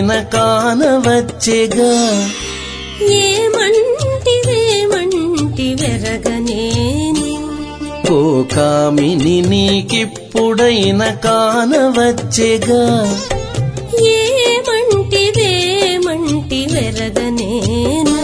కిప్పుడైన కానవచ్చెగా ఏమంటివేమంటి వెరగనేని ఓ కామిని నీకిప్పుడైన కానవచ్చెగా ఏమంటివేమంటి వెరగనేను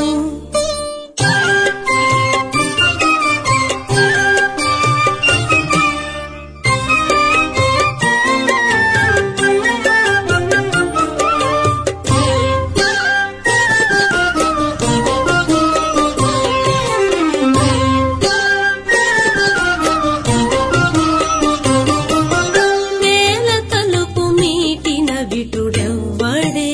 వేల తలుపు మీటిన విటుడెవ్వడే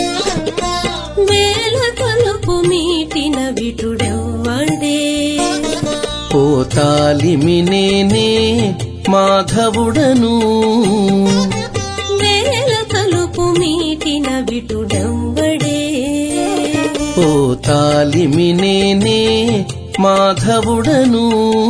వేల తలుపు మీటిన విటుడెవ్వడే ఓ తాలిమి నేనే మాధవుడను వేల తలుపు మీటిన విటుడెవ్వడే ఓ తాలిమి నేనే మాధవుడను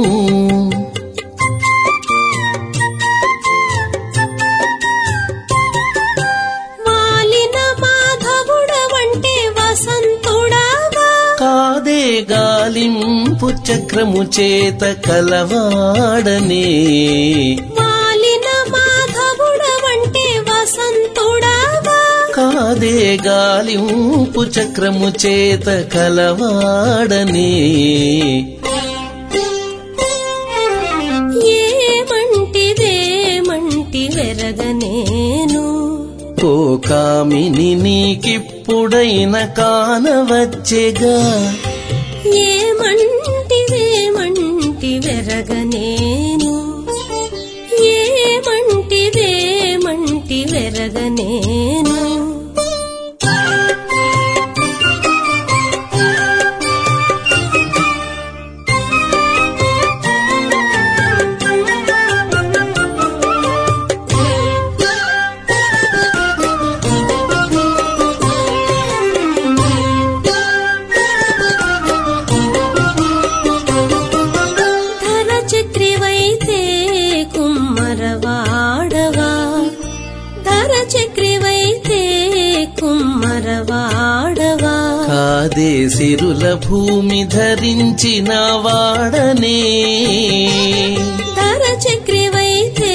మాలిన మాధవుడవంటే వసంతుడావా కాదే గాలింపు చక్రము చేత కలవాడనే మాలిన మాధవుడవంటే వసంతుడావా కాదే గాలింపు చక్రము చేత కలవాడనే ఏమంటిదేమంటి వెరగనేను ఓ కామిని నీకిప్పుడైన కానవచ్చెగా ఏమంటిదేమంటి వెరగనేను ఏమంటిదేమంటి వెరగనేను ధర చక్రివైతే కుమ్మరవాడవా ధర చక్రివైతే కుమ్మరవాడవా కాదే సిరుల భూమి ధరించిన వాడనే ధర చక్రివైతే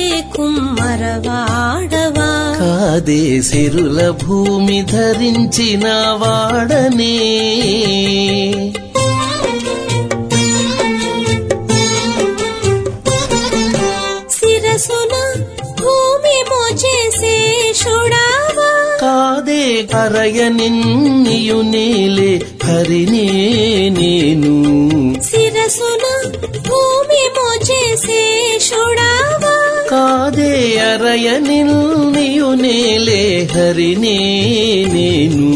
కుమ్మరవాడవా కాదే సిరుల భూమి ధరించిన వాడనే శిరసున భూమి మోచేసే షుడావా కాదే కరయ నిన్నియు నీలే హరినే నేను శిరసున భూమి మోచేసే షుడావా కాదే అరయ నిన్నియు నీలే హరినే నేను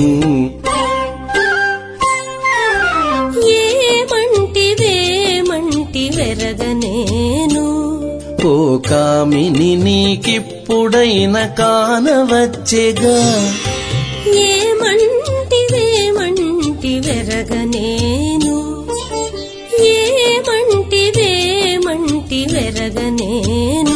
ఏమంటివేమంటి వెరగనేను ఓ కామిని నీకిప్పుడైన కానవచ్చెగా ఏమంటివేమంటి వెరగనేను ఏమంటివేమంటి వెరగనేను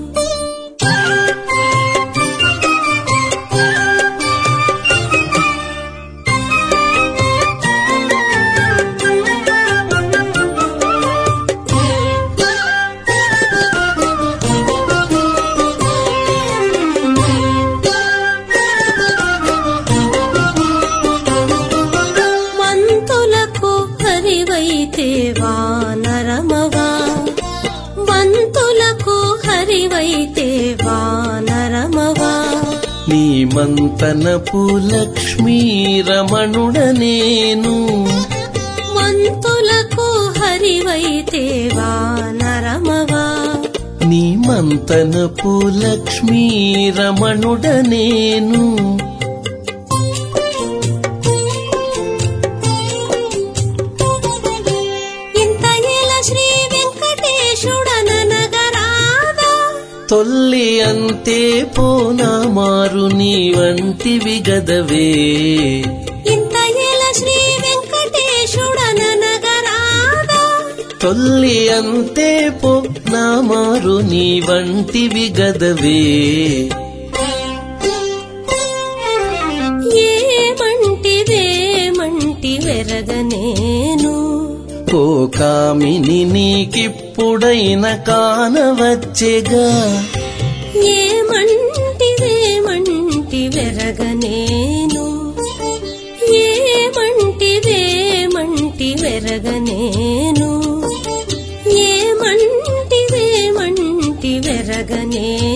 వంతులకు హరివైతే వానరమవా వంతులకు హరివైతే వానరమవా నీ మంతనపు లక్ష్మీ రమణుడ నేను వంతులకు హరివైతే వానరమవా నీ మంతనపు లక్ష్మీ రమణుడ నేను ఇంత ఏల శ్రీ వెంకటేశుడనగరాదా తొల్లి అంతే పోనా మారు నీ వంటివి గదవే ఇంత ఏల శ్రీ వెంకటేశుడనగరాదా తొల్లి అంతే పో నా మారు నీ వంటివి గదవే ఓ కామిని నీకిప్పుడైన కానవచ్చెగా ఏమంటివేమంటి వెరగనేను ఏమంటివేమంటి వెరగనేను ఏమంటివేమంటి వెరగనేను